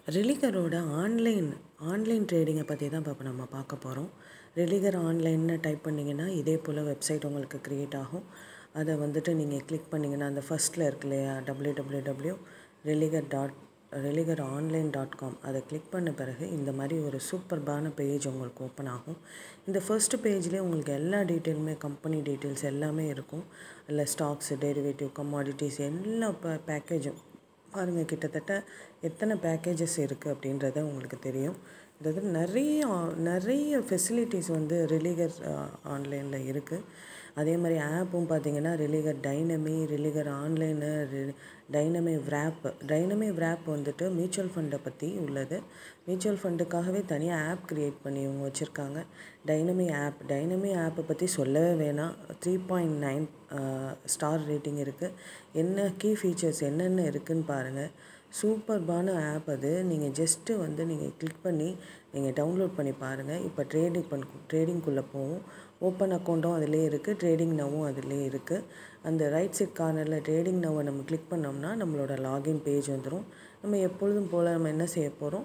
ரிலிகரோட online online ட்ரேடிங்கை பற்றி தான் இப்போ நம்ம பார்க்க போகிறோம் ரிலிகர் ஆன்லைன்னு டைப் பண்ணிங்கன்னா இதே போல் வெப்சைட் உங்களுக்கு க்ரியேட் ஆகும் அதை வந்துட்டு நீங்கள் கிளிக் பண்ணிங்கன்னா அந்த ஃபஸ்ட்டில் இருக்கு இல்லையா W W W Religare dot Religare online dot com அதை கிளிக் பண்ண பிறகு இந்த மாதிரி ஒரு சூப்பர்பான பேஜ் உங்களுக்கு ஓப்பன் ஆகும் இந்த ஃபர்ஸ்ட் பேஜ்லேயே உங்களுக்கு எல்லா டீட்டெயிலுமே கம்பெனி டீட்டெயில்ஸ் எல்லாமே இருக்கும் இல்லை ஸ்டாக்ஸ் டெரிவேட்டிவ் கமாடிட்டிஸ் எல்லா ப பேக்கேஜும் பாருங்கள் கிட்டத்தட்ட எத்தனை பேக்கேஜஸ் இருக்குது அப்படின்றத உங்களுக்கு தெரியும் அதாவது நிறைய நிறைய ஃபெசிலிட்டிஸ் வந்து ரிலிகர் ஆன்லைனில் இருக்குது அதே மாதிரி ஆப்பும் பார்த்தீங்கன்னா ரிலிகர் டைனமி ரிலிகர் ஆன்லைனு டைனமி விராப் டைனமி விராப் வந்துட்டு மியூச்சுவல் ஃபண்டை பற்றி உள்ளது மியூச்சுவல் ஃபண்டுக்காகவே தனியாக ஆப் க்ரியேட் பண்ணி இவங்க வச்சுருக்காங்க டைனமி ஆப் டைனமி ஆப்பை பற்றி சொல்லவே வேணாம் three point nine star rating இருக்குது என்ன கீ ஃபீச்சர்ஸ் என்னென்ன இருக்குதுன்னு பாருங்கள் சூப்பர்பான ஆப் அது நீங்கள் ஜஸ்ட்டு வந்து நீங்கள் கிளிக் பண்ணி நீங்கள் டவுன்லோட் பண்ணி பாருங்கள் இப்போ ட்ரேடிங் பண்ண ட்ரேடிங்குள்ளே போவோம் ஓப்பன் அக்கௌண்ட்டும் அதிலே இருக்குது ட்ரேடிங் நவும் அதிலே இருக்குது அந்த ரைட் சைட் கார்னரில் ட்ரேடிங் நவை நம்ம கிளிக் பண்ணோம்னா நம்மளோட லாகின் பேஜ் வந்துடும் நம்ம எப்பொழுதும் போல் நம்ம என்ன செய்ய போகிறோம்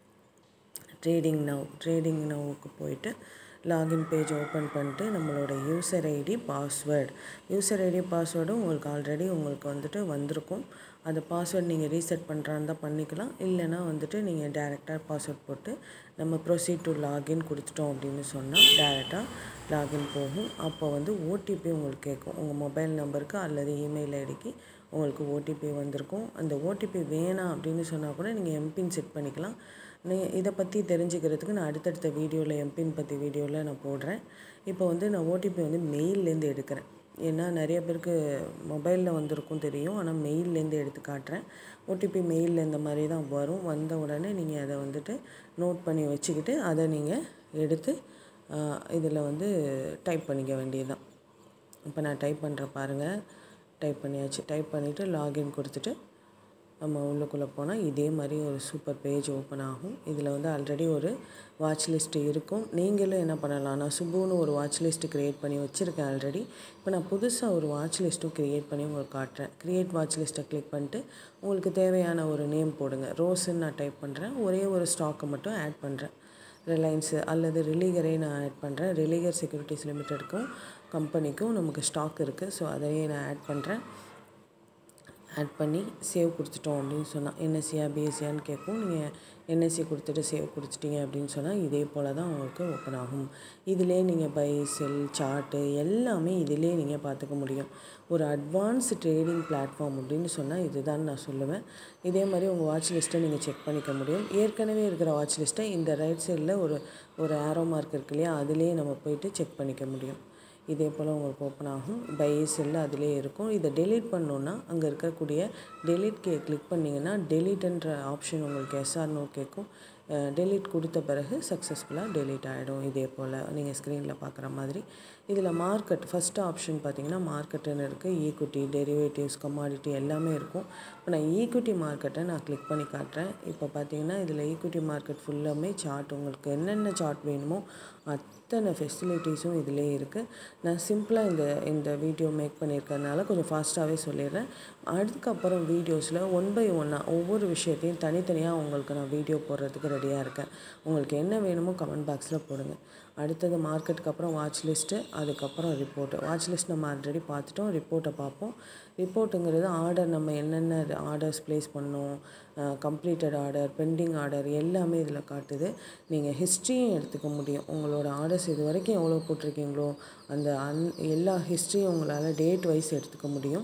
ட்ரேடிங் நவ் ட்ரேடிங் நவுக்கு போயிட்டு லாகின் பேஜ் ஓப்பன் பண்ணிட்டு நம்மளோட user ID password user ID பாஸ்வேர்டும் உங்களுக்கு ஆல்ரெடி உங்களுக்கு வந்துட்டு வந்திருக்கும் அந்த பாஸ்வேர்டு நீங்கள் ரீசெட் பண்ணுறாருந்தா பண்ணிக்கலாம் இல்லைனா வந்துட்டு நீங்கள் டேரெக்டாக பாஸ்வேர்ட் போட்டு நம்ம ப்ரொசீட் டு லாகின் கொடுத்துட்டோம் அப்படின்னு சொன்னால் டேரெக்டாக லாகின் போகும் அப்போ வந்து ஓடிபி உங்களுக்கு கேட்கும் உங்கள் மொபைல் நம்பருக்கு அல்லது இமெயில் ஐடிக்கு உங்களுக்கு ஓடிபி வந்திருக்கும் அந்த ஓடிபி வேணாம் அப்படின்னு சொன்னால் கூட நீங்கள் எம்பின் செட் பண்ணிக்கலாம் நீ இதை பற்றி தெரிஞ்சுக்கிறதுக்கு நான் அடுத்தடுத்த வீடியோவில் எம்பின் பற்றி வீடியோவில் நான் போடுறேன் இப்போ வந்து நான் ஓடிபி வந்து மெயில்லேருந்து எடுக்கிறேன் ஏன்னா நிறைய பேருக்கு மொபைலில் வந்திருக்கும் தெரியும் ஆனால் மெயில்லேருந்து எடுத்து காட்டுறேன் ஓடிபி மெயிலில் இந்த மாதிரி தான் வரும் வந்த உடனே நீங்கள் அதை வந்துட்டு நோட் பண்ணி வச்சுக்கிட்டு அதை நீங்கள் எடுத்து இதில் வந்து டைப் பண்ணிக்க வேண்டியதுதான் இப்போ நான் டைப் பண்ணுற பாருங்கள் டைப் பண்ணியாச்சு டைப் பண்ணிவிட்டு லாகின் கொடுத்துட்டு நம்ம உள்ளுக்குள்ளே போனால் இதே மாதிரி ஒரு சூப்பர் பேஜ் ஓப்பன் ஆகும் இதில் வந்து ஆல்ரெடி ஒரு வாட்ச் லிஸ்ட்டு இருக்கும் நீங்களும் என்ன பண்ணலாம் நான் சுபுன்னு ஒரு வாட்ச் லிஸ்ட்டு க்ரியேட் பண்ணி வச்சுருக்கேன் ஆல்ரெடி இப்போ நான் புதுசாக ஒரு வாட்ச் லிஸ்ட்டும் க்ரியேட் பண்ணி உங்களுக்கு காட்டுறேன் க்ரியேட் வாட்ச் லிஸ்ட்டை கிளிக் பண்ணிட்டு உங்களுக்கு தேவையான ஒரு நேம் போடுங்க ரோஸுன்னு நான் டைப் பண்ணுறேன் ஒரே ஒரு ஸ்டாக்கை மட்டும் ஆட் பண்ணுறேன் ரிலையன்ஸு அல்லது ரிலீகரே நான் ஆட் பண்ணுறேன் ரிலீகர் செக்யூரிட்டிஸ் லிமிட்டெடுக்கும் கம்பெனிக்கும் நமக்கு ஸ்டாக் இருக்குது ஸோ அதையே நான் ஆட் பண்ணுறேன் ஆட் பண்ணி சேவ் கொடுத்துட்டோம் அப்படின்னு சொன்னால் என்எஸ்சியா பிஎஸ்சியான்னு கேட்கும் நீங்கள் என்எஸ்சி கொடுத்துட்டு சேவ் கொடுத்துட்டீங்க அப்படின்னு சொன்னால் இதே போல் தான் உங்களுக்கு ஓப்பன் ஆகும் இதிலே நீங்கள் பை செல் சார்ட்டு எல்லாமே இதிலே நீங்கள் பார்த்துக்க முடியும் ஒரு அட்வான்ஸ் ட்ரேடிங் பிளாட்ஃபார்ம் அப்படின்னு சொன்னால் இதுதான் நான் சொல்லுவேன் இதே மாதிரி உங்கள் வாட்ச் லிஸ்ட்டை நீங்கள் செக் பண்ணிக்க முடியும் ஏற்கனவே இருக்கிற வாட்ச் லிஸ்ட்டை இந்த ரைட் சைடில் ஒரு ஒரு ஆரோ மார்க் இருக்கு இல்லையா அதிலே நம்ம போயிட்டு செக் பண்ணிக்க முடியும் இதே போல் உங்களுக்கு ஓப்பன் ஆகும் பை செல்லு அதிலே இருக்கும் இதை டெலீட் பண்ணோன்னா அங்கே இருக்கக்கூடிய டெலீட் கே கிளிக் பண்ணிங்கன்னா டெலீட்ன்ற ஆப்ஷன் உங்களுக்கு எஸ்ஆர்னோ கேட்கும் டெலீட் கொடுத்த பிறகு சக்ஸஸ்ஃபுல்லாக டெலீட் ஆகிடும் இதே போல் நீங்கள் ஸ்க்ரீனில் பார்க்குற மாதிரி இதில் மார்க்கெட் ஃபஸ்ட்டு ஆப்ஷன் பார்த்தீங்கன்னா மார்க்கெட்டுன்னு இருக்குது ஈக்குட்டி டெரிவேட்டிவ்ஸ் கமாடிட்டி எல்லாமே இருக்கும் இப்போ நான் ஈக்குட்டி மார்க்கெட்டை நான் கிளிக் பண்ணி காட்டுறேன் இப்போ பார்த்தீங்கன்னா இதில் ஈக்குட்டி மார்க்கெட் ஃபுல்லாமே சார்ட் உங்களுக்கு என்னென்ன சார்ட் வேணுமோ அத்தனை ஃபெசிலிட்டிஸும் இதிலே இருக்குது நான் சிம்பிளாக இந்த இந்த வீடியோ மேக் பண்ணியிருக்கறனால கொஞ்சம் ஃபாஸ்ட்டாகவே சொல்லிடுறேன் அதுக்கப்புறம் வீடியோஸில் ஒன் பை ஒன்னாக ஒவ்வொரு விஷயத்தையும் தனித்தனியாக உங்களுக்கு நான் வீடியோ போடுறதுக்கு ரெடியாக இருக்கேன் உங்களுக்கு என்ன வேணுமோ கமெண்ட் பாக்ஸில் போடுங்க அடுத்தது மார்க்கெட்டுக்கு அப்புறம் வாட்ச் லிஸ்ட்டு அதுக்கப்புறம் ரிப்போர்ட்டு வாட்ச் லிஸ்ட் நம்ம ஆல்ரெடி பார்த்துட்டோம் ரிப்போர்ட்டை பார்ப்போம் ரிப்போர்ட்டுங்கிறது ஆர்டர் நம்ம என்னென்ன ஆர்டர்ஸ் ப்ளேஸ் பண்ணோம் கம்ப்ளீட்டட் ஆர்டர் பெண்டிங் ஆர்டர் எல்லாமே இதில் காட்டுது நீங்கள் ஹிஸ்ட்ரியும் எடுத்துக்க முடியும் உங்களோட ஆர்டர்ஸ் இது வரைக்கும் எவ்வளோ போட்டிருக்கீங்களோ அந்த அன் எல்லா ஹிஸ்ட்ரியும் உங்களால் டேட் வைஸ் எடுத்துக்க முடியும்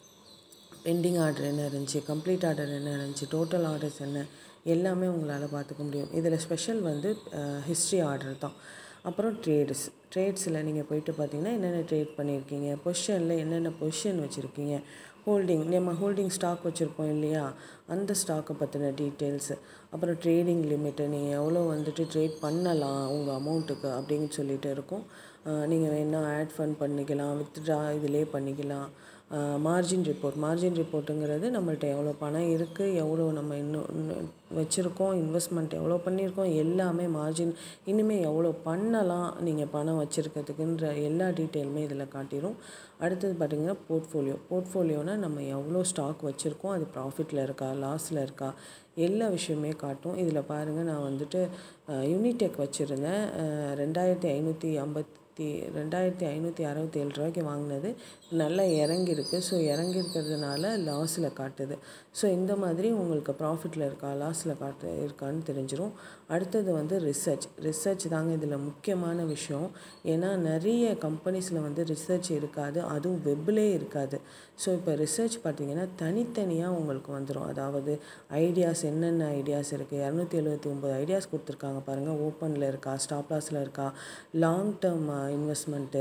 பெண்டிங் ஆர்டர் என்ன இருந்துச்சு கம்ப்ளீட் ஆர்டர் என்ன இருந்துச்சு டோட்டல் ஆர்டர்ஸ் என்ன எல்லாமே உங்களால் பார்த்துக்க முடியும் இதில் ஸ்பெஷல் வந்து ஹிஸ்ட்ரி ஆர்டர் தான் அப்புறம் ட்ரேட்ஸ் ட்ரேட்ஸில் நீங்கள் போயிட்டு பார்த்தீங்கன்னா என்னென்ன ட்ரேட் பண்ணியிருக்கீங்க பொசிஷனில் என்னென்ன பொசிஷன் வச்சுருக்கீங்க ஹோல்டிங் நம்ம ஹோல்டிங் ஸ்டாக் வச்சுருப்போம் இல்லையா அந்த ஸ்டாக்கை பற்றின டீட்டெயில்ஸு அப்புறம் ட்ரேடிங் லிமிட்டு நீங்கள் எவ்வளோ வந்துட்டு ட்ரேட் பண்ணலாம் உங்கள் அமௌண்ட்டுக்கு அப்படின்னு சொல்லிட்டு இருக்கும் நீங்கள் வேணால் ஆட் ஃபண்ட் பண்ணிக்கலாம் வித்ட்ரா இதிலே பண்ணிக்கலாம் மார்ஜின் ரிப்போர்ட் மார்ஜின் ரிப்போர்ட்டுங்கிறது நம்மள்ட்ட எவ்வளோ பணம் இருக்குது எவ்வளோ நம்ம இன்னும் வச்சுருக்கோம் இன்வெஸ்ட்மெண்ட் எவ்வளோ பண்ணியிருக்கோம் எல்லாமே மார்ஜின் இனிமேல் எவ்வளோ பண்ணலாம் நீங்கள் பணம் வச்சுருக்கிறதுக்குன்ற எல்லா டீட்டெயிலுமே இதில் காட்டிடும் அடுத்தது பார்த்திங்கன்னா போர்ட்ஃபோலியோ போர்ட்ஃபோலியோனா நம்ம எவ்வளோ ஸ்டாக் வச்சுருக்கோம் அது ப்ராஃபிட்டில் இருக்கா லாஸில் இருக்கா எல்லா விஷயமே காட்டும் இதில் பாருங்கள் நான் வந்துட்டு யூனிடெக் வச்சுருந்தேன் ரெண்டாயிரத்தி ஐநூற்றி ஐம்பத்தி ரெண்டாயிரத்தி ஐநூற்றி அறுபத்தி ஏழு ரூபாய்க்கு வாங்கினது நல்லா இறங்கியிருக்கு ஸோ இறங்கியிருக்கிறதுனால லாஸில் காட்டுது ஸோ இந்த மாதிரி உங்களுக்கு ப்ராஃபிட்டில் இருக்கா லாஸில் காட்டு இருக்கான்னு தெரிஞ்சிடும் அடுத்தது வந்து ரிசர்ச் ரிசர்ச் தாங்க இதில் முக்கியமான விஷயம் ஏன்னா நிறைய கம்பெனிஸில் வந்து ரிசர்ச் இருக்காது அதுவும் வெப்பிலே இருக்காது ஸோ இப்போ ரிசர்ச் பார்த்திங்கன்னா தனித்தனியாக உங்களுக்கு வந்துடும் அதாவது ஐடியாஸ் என்னென்ன ஐடியாஸ் இருக்குது இரநூத்தி எழுபத்தி ஒம்பது ஐடியாஸ் கொடுத்துருக்காங்க பாருங்கள் ஓப்பனில் இருக்கா ஸ்டாப் லாஸில் இருக்கா long term investment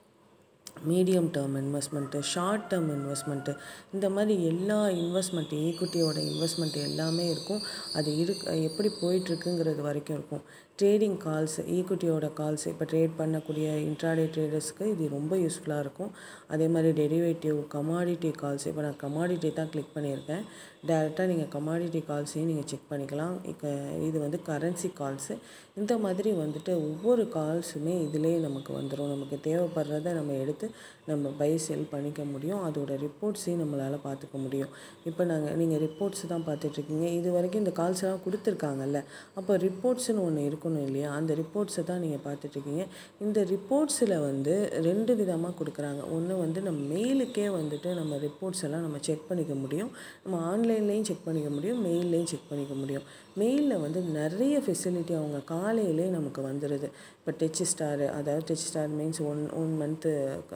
medium term investment short term investment இந்த மாதிரி எல்லா இன்வெஸ்ட்மெண்ட்டு ஈக்குவிட்டியோட இன்வெஸ்ட்மெண்ட் எல்லாமே இருக்கும் அது இருக் எப்படி போயிட்டுருக்குங்கிறது வரைக்கும் இருக்கும் ட்ரேடிங் கால்ஸ் ஈக்குவிட்டியோட கால்ஸ் இப்போ ட்ரேட் பண்ணக்கூடிய இன்ட்ராடே ட்ரேடர்ஸ்க்கு இது ரொம்ப யூஸ்ஃபுல்லாக இருக்கும் அதே மாதிரி டெரிவேட்டிவ் கமாடிட்டி கால்ஸ் இப்போ நான் கமாடிட்டி தான் கிளிக் பண்ணியிருக்கேன் டேரெக்டாக நீங்கள் கமாடிட்டி கால்ஸையும் நீங்கள் செக் பண்ணிக்கலாம் இப்போ இது வந்து கரன்சி கால்ஸு இந்த மாதிரி வந்துட்டு ஒவ்வொரு கால்ஸுமே இதிலே நமக்கு வந்துடும் நமக்கு தேவைப்படுறத நம்ம எடுத்து நம்ம பை செல் பண்ணிக்க முடியும் அதோட ரிப்போர்ட்ஸையும் நம்மளால் பார்த்துக்க முடியும் இப்போ நாங்கள் நீங்கள் ரிப்போர்ட்ஸ் தான் பார்த்துட்ருக்கீங்க இது வரைக்கும் இந்த கால்ஸ் எல்லாம் கொடுத்துருக்காங்கல்ல அப்போ ரிப்போர்ட்ஸ்னு ஒன்று இருக்கணும் இல்லையா அந்த ரிப்போர்ட்ஸை தான் நீங்கள் பார்த்துட்ருக்கீங்க இந்த ரிப்போர்ட்ஸில் வந்து ரெண்டு விதமாக கொடுக்குறாங்க ஒன்று வந்து நம்ம மெயிலுக்கே வந்துட்டு நம்ம ரிப்போர்ட்ஸ் எல்லாம் நம்ம செக் பண்ணிக்க முடியும் நம்ம ஆன்லைன்லேயும் செக் பண்ணிக்க முடியும் மெயில்லையும் செக் பண்ணிக்க முடியும் மெயிலில் வந்து நிறைய ஃபெசிலிட்டி அவங்க காலையிலே நமக்கு வந்துடுது இப்போ டச் ஸ்டார் அதாவது touch star means one one month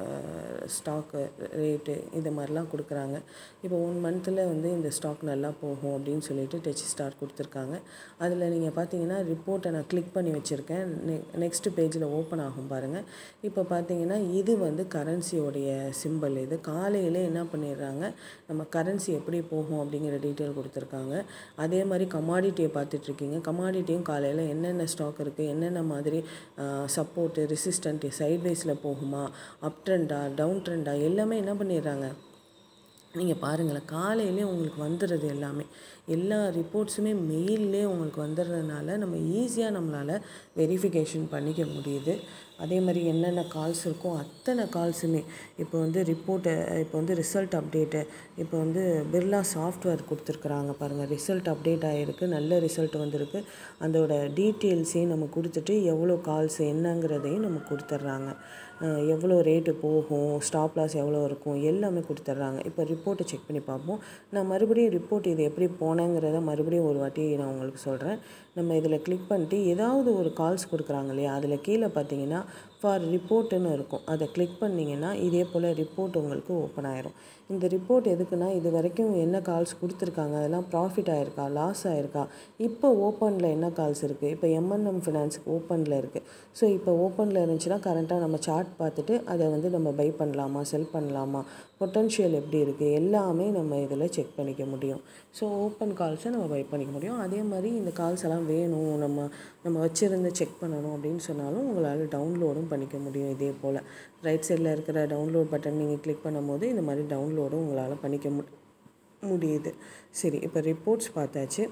stock rate இது மாதிரிலாம் கொடுக்குறாங்க இப்போ ஒன் மந்த்தில் வந்து இந்த ஸ்டாக் நல்லா போகும் அப்படின்னு சொல்லிட்டு டச் ஸ்டார் கொடுத்துருக்காங்க அதில் நீங்கள் பார்த்தீங்கன்னா ரிப்போர்ட்டை நான் கிளிக் பண்ணி வச்சுருக்கேன் நெ நெக்ஸ்ட் பேஜில் ஓப்பன் ஆகும் பாருங்கள் இப்போ பார்த்தீங்கன்னா இது வந்து கரன்சியோடைய சிம்பிள் இது காலையில் என்ன பண்ணிடுறாங்க நம்ம கரன்சி எப்படி போகும் அப்படிங்கிற டீட்டெயில் கொடுத்துருக்காங்க அதே மாதிரி கமாடிட்டியை பார்த்துட்ருக்கீங்க கமாடிட்டியும் காலையில் என்னென்ன ஸ்டாக் இருக்குது என்னென்ன மாதிரி சப்போர்ட்டு ரெசிஸ்டன்ட் சைட்வைஸில் போகுமா அப் ட்ரெண்டா டவுன் ட்ரெண்டா எல்லாமே என்ன பண்ணிடுறாங்க நீங்கள் பாருங்களேன் காலையிலே உங்களுக்கு வந்துடுது எல்லாமே எல்லா ரிப்போர்ட்ஸுமே மெயிலே உங்களுக்கு வந்துடுறதுனால நம்ம ஈஸியாக நம்மளால் வெரிஃபிகேஷன் பண்ணிக்க முடியுது அதே மாதிரி என்னென்ன கால்ஸ் இருக்கோ அத்தனை கால்ஸுமே இப்போ வந்து ரிப்போர்ட்டு இப்போ வந்து ரிசல்ட் அப்டேட்டு இப்போ வந்து பிர்லா சாஃப்ட்வேர் கொடுத்துருக்குறாங்க பாருங்கள் ரிசல்ட் அப்டேட் ஆகிருக்கு நல்ல ரிசல்ட் வந்திருக்கு அதோட டீட்டெயில்ஸையும் நம்ம கொடுத்துட்டு எவ்வளோ கால்ஸ் என்னங்கிறதையும் நம்ம கொடுத்துட்றாங்க எவ்வளோ ரேட்டு போகும் ஸ்டாப் லாஸ் எவ்வளோ இருக்கும் எல்லாமே கொடுத்துட்றாங்க இப்போ ரிப்போர்ட்டை செக் பண்ணி பார்ப்போம் நான் மறுபடியும் ரிப்போர்ட் இது எப்படி போனேங்கிறத மறுபடியும் ஒரு வாட்டி நான் உங்களுக்கு சொல்கிறேன் நம்ம இதில் கிளிக் பண்ணிட்டு ஏதாவது ஒரு கால்ஸ் கொடுக்குறாங்க இல்லையா அதில் கீழே பார்த்தீங்கன்னா ஃபார் ரிப்போர்ட்டுன்னு இருக்கும் அதை கிளிக் பண்ணிங்கன்னா இதே போல் ரிப்போர்ட் உங்களுக்கு ஓப்பன் ஆயிரும் இந்த ரிப்போர்ட் எதுக்குன்னா இது வரைக்கும் என்ன கால்ஸ் கொடுத்துருக்காங்க அதெல்லாம் ப்ராஃபிட் ஆயிருக்கா லாஸ் ஆயிருக்கா இப்போ ஓப்பனில் என்ன கால்ஸ் இருக்குது இப்போ எம்என்எம் ஃபினான்ஸுக்கு ஓப்பனில் இருக்குது ஸோ இப்போ ஓப்பனில் இருந்துச்சுன்னா கரண்ட்டாக நம்ம சார்ட் பார்த்துட்டு அதை வந்து நம்ம பை பண்ணலாமா செல் பண்ணலாமா பொட்டன்ஷியல் எப்படி இருக்குது எல்லாமே நம்ம இதில் செக் பண்ணிக்க முடியும் ஸோ ஓப்பன் கால்ஸை நம்ம பை பண்ணிக்க முடியும் அதே மாதிரி இந்த கால்ஸ் எல்லாம் வேணும் நம்ம நம்ம வச்சுருந்து செக் பண்ணணும் அப்படின்னு சொன்னாலும் உங்களால் டவுன்லோடும் பண்ணிக்க முடியும் இதே போல் ரைட் சைடில் இருக்கிற டவுன்லோட் பட்டன் நீங்கள் கிளிக் பண்ணும்போது இந்த மாதிரி டவுன்லோடும் உங்களால் பண்ணிக்க மு முடியுது சரி இப்போ ரிப்போர்ட்ஸ் பார்த்தாச்சு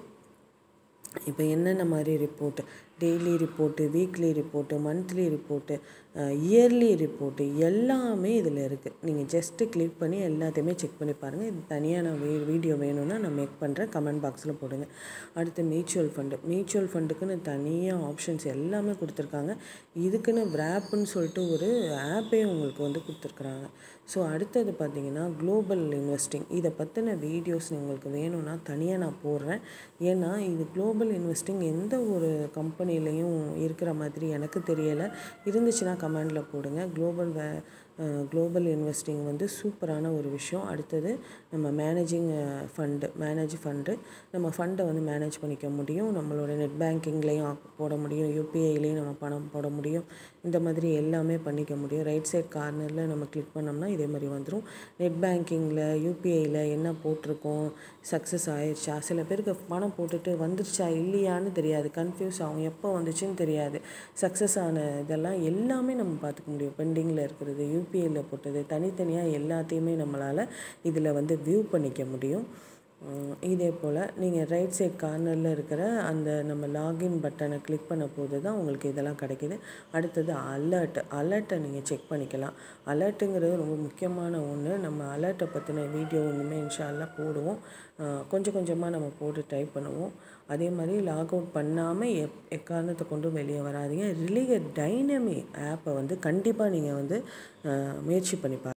இப்போ என்னென்ன மாதிரி report daily report weekly report monthly report yearly report எல்லாமே இதில் இருக்குது நீங்கள் ஜஸ்ட்டு கிளிக் பண்ணி எல்லாத்தையுமே செக் பண்ணி பாருங்கள் இது தனியாக நான் வீ வீடியோ வேணும்னா நான் மேக் பண்ணுறேன் கமெண்ட் பாக்ஸில் போடுங்க அடுத்து மியூச்சுவல் ஃபண்டு மியூச்சுவல் ஃபண்டுக்குன்னு தனியாக ஆப்ஷன்ஸ் எல்லாமே கொடுத்துருக்காங்க இதுக்குன்னு விராப்புன்னு சொல்லிட்டு ஒரு ஆப்பே உங்களுக்கு வந்து கொடுத்துருக்குறாங்க ஸோ அடுத்தது பார்த்தீங்கன்னா குளோபல் இன்வெஸ்டிங் இதை பற்றின வீடியோஸ் உங்களுக்கு வேணும்னா தனியாக நான் போடுறேன் ஏன்னா இது குளோபல் இன்வெஸ்டிங் எந்த ஒரு கம்பெனிலையும் இருக்கிற மாதிரி எனக்கு தெரியலை இருந்துச்சுன்னா கமெண்டில் போடுங்க குளோபல் வே குளோபல் இன்வெஸ்டிங் வந்து சூப்பரான ஒரு விஷயம் அடுத்தது நம்ம மேனேஜிங் ஃபண்டு மேனேஜ் ஃபண்டு நம்ம ஃபண்டை வந்து மேனேஜ் பண்ணிக்க முடியும் நம்மளோட நெட் பேங்கிங்லேயும் போட முடியும் யூபிஐலேயும் நம்ம பணம் போட முடியும் இந்த மாதிரி எல்லாமே பண்ணிக்க முடியும் ரைட் சைட் கார்னரில் நம்ம கிளிக் பண்ணோம்னா இதே மாதிரி வந்துடும் நெட் பேங்கிங்கில் யூபிஐயில் என்ன போட்டிருக்கோம் சக்ஸஸ் ஆயிடுச்சா சில பேருக்கு பணம் போட்டுட்டு வந்துருச்சா இல்லையான்னு தெரியாது கன்ஃபியூஸ் ஆகும் எப்போ வந்துச்சுன்னு தெரியாது சக்ஸஸ் ஆன இதெல்லாம் எல்லாமே நம்ம பார்த்துக்க முடியும் பெண்டிங்கில் இருக்கிறது யூபிஐயில் போட்டது தனித்தனியாக எல்லாத்தையுமே நம்மளால் இதில் வந்து வியூ பண்ணிக்க முடியும் உம், இதே போல் நீங்கள் ரைட் சைட் கார்னரில் இருக்கிற அந்த நம்ம லாகின் பட்டனை கிளிக் பண்ண போது தான் உங்களுக்கு இதெல்லாம் கிடைக்கிது அடுத்தது அலர்ட் அலர்ட்டை நீங்கள் செக் பண்ணிக்கலாம் அலர்ட்டுங்கிறது ரொம்ப முக்கியமான ஒன்று நம்ம அலர்ட்டை பற்றின வீடியோ ஒன்றுமே இன்ஷால்லாம் போடுவோம் அஹ், கொஞ்சம் கொஞ்சமாக நம்ம போட்டு டைப் பண்ணுவோம் அதே மாதிரி லாக் அவுட் பண்ணாமல் எப் எக்காரணத்தை கொண்டும் வெளியே வராதீங்க ரிலீகர் டைனமி ஆப்பை வந்து கண்டிப்பாக நீங்கள் வந்து அஹ், முயற்சி பண்ணி பாருங்க